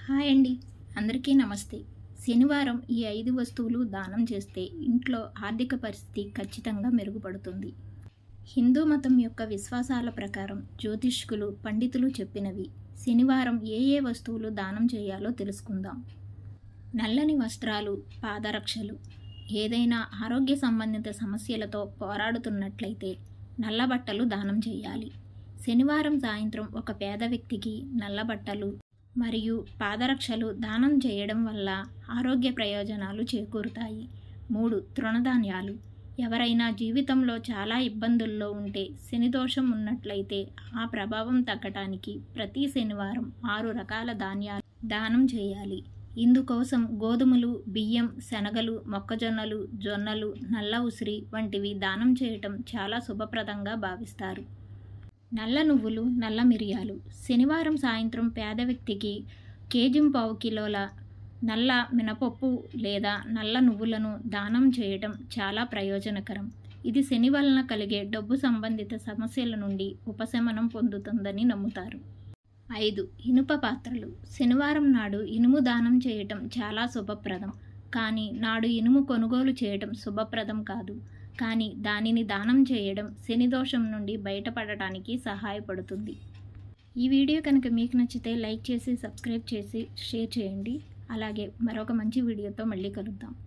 hi అండి అందరికీ నమస్తే శనివారం ఈ ఐదు వస్తువులు దానం చేస్తే ఇంట్లో ఆర్థిక పరిస్థితి ఖచ్చితంగా మెరుగుపడుతుంది హిందూ మతం యొక్క విశ్వాసాల ప్రకారం జ్యోతిష్కులు పండితులు చెప్పినవి శనివారం ఏ ఏ వస్తువులు దానం చేయాలో తెలుసుకుందాం నల్లని వస్త్రాలు పాదరక్షలు ఏదైనా ఆరోగ్య సంబంధిత సమస్యలతో పోరాడుతున్నట్లయితే నల్ల బట్టలు దానం చేయాలి శనివారం సాయంత్రం ఒక పేద వ్యక్తికి నల్ల బట్టలు మరియు పాదరక్షలు దానం చేయడం వల్ల ఆరోగ్య ప్రయోజనాలు చేకూరుతాయి మూడు తృణధాన్యాలు ఎవరైనా జీవితంలో చాలా ఇబ్బందుల్లో ఉంటే శని దోషం ఉన్నట్లయితే ఆ ప్రభావం తగ్గటానికి ప్రతి శనివారం ఆరు రకాల ధాన్యాలు దానం చేయాలి ఇందుకోసం గోధుమలు బియ్యం శనగలు మొక్కజొన్నలు జొన్నలు నల్ల ఉసిరి వంటివి దానం చేయటం చాలా శుభప్రదంగా భావిస్తారు నల్ల నువ్వులు నల్ల మిరియాలు శనివారం సాయంత్రం పేద వ్యక్తికి కేజిం పావు కిలోల నల్ల మినపప్పు లేదా నల్ల నువ్వులను దానం చేయటం చాలా ప్రయోజనకరం ఇది శని వలన కలిగే డబ్బు సంబంధిత సమస్యల నుండి ఉపశమనం పొందుతుందని నమ్ముతారు ఐదు ఇనుప పాత్రలు శనివారం నాడు ఇనుము దానం చేయటం చాలా శుభప్రదం కానీ నాడు ఇనుము కొనుగోలు చేయటం శుభప్రదం కాదు కానీ దానిని దానం చేయడం శని దోషం నుండి బయటపడటానికి సహాయపడుతుంది ఈ వీడియో కనుక మీకు నచ్చితే లైక్ చేసి సబ్స్క్రైబ్ చేసి షేర్ చేయండి అలాగే మరొక మంచి వీడియోతో మళ్ళీ కలుద్దాం